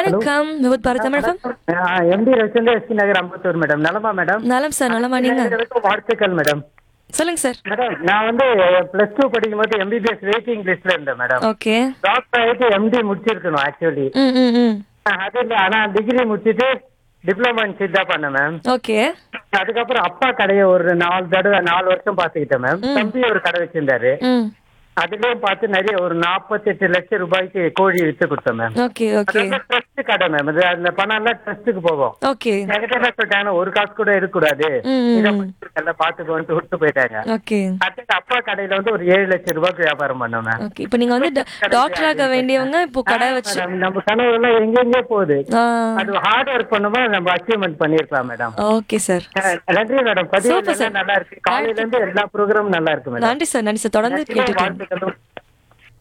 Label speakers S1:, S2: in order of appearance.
S1: வணக்கம் விபத் Bharat Tamilagam
S2: MD Ravichandra SP Nagar Ambattur madam நலமா மேடம்
S1: நலம் சார் நலமா நீங்க
S2: அனைவருக்கும் வாழ்த்துக்கள் மேடம்
S1: சொல்லுங்க சார்
S2: மேடம் நான் வந்து பிளஸ் டூ படிக்கும் போது எம்பிபிஎஸ் வெயிட்டிங் லிஸ்ட்ல இருந்தேன் மேடம்
S1: ஓகே
S2: டாக்டர் ஆயிட்டு எம்டி முடிச்சிருக்கணும் ஆக்சுவலி
S1: ம் ம் ம்
S2: அது இல்லை ஆனா டிகிரி முடிச்சிட்டு டிப்ளமா இன் சித்தா பண்ணேன் மேம்
S1: ஓகே
S2: அதுக்கப்புறம் அப்பா கடையை ஒரு நாலு தடவை நாலு வருஷம் பாத்துக்கிட்டேன் மேம் தம்பி ஒரு கடை வச்சிருந்தாரு
S1: ம்
S2: அதுலயும் பார்த்து நிறைய ஒரு நாற்பத்தெட்டு லட்சம் ரூபாய்க்கு கோழி வித்து கொடுத்தேன் மேம்
S1: ஓகே ஓகே
S2: ட்ரஸ்ட் கடை மேம் அது அந்த பணம் எல்லாம் ட்ரஸ்ட்டுக்கு போகும்
S1: ஓகே
S2: என்கிட்ட என்ன சொல்லிட்டாங்க ஒரு காசு கூட இருக்கக்கூடாது
S1: ம், ம்,
S2: இதை
S1: ம்.
S2: மட்டும் நல்லா பாத்துக்கோன்ட்டு விட்டு போயிட்டாங்க
S1: ஓகே
S2: அடுத்து அப்பா கடையில வந்து ஒரு ஏழு லட்சம் ரூபாய்க்கு வியாபாரம் பண்ணோம் மேம்
S1: ஓகே இப்போ நீங்க வந்து டாக்டர் ஆக வேண்டியவங்க இப்போ கடை வச்சு
S2: மேடம், நம்ம கனவு எல்லாம் எங்கெங்கே போகுது
S1: ஆ
S2: அது ஹார்ட் ஒர்க் பண்ணும்போது நம்ம அச்சீவ்மெண்ட் பண்ணிருக்கலாம் மேடம்
S1: ஓகே சார்
S2: அஹ், நன்றி மேடம் பதிவு
S1: Super, sir.
S2: எல்லாம் நல்லா இருக்கு காலையில இருந்து எல்லா ப்ரோக்ராமும் நல்லா இருக்கு மேடம்
S1: நன்றி சார் நன்றி சார் தொடர்ந்து கேட்டுக்கலாம்
S2: வாழ்த்துக்களும்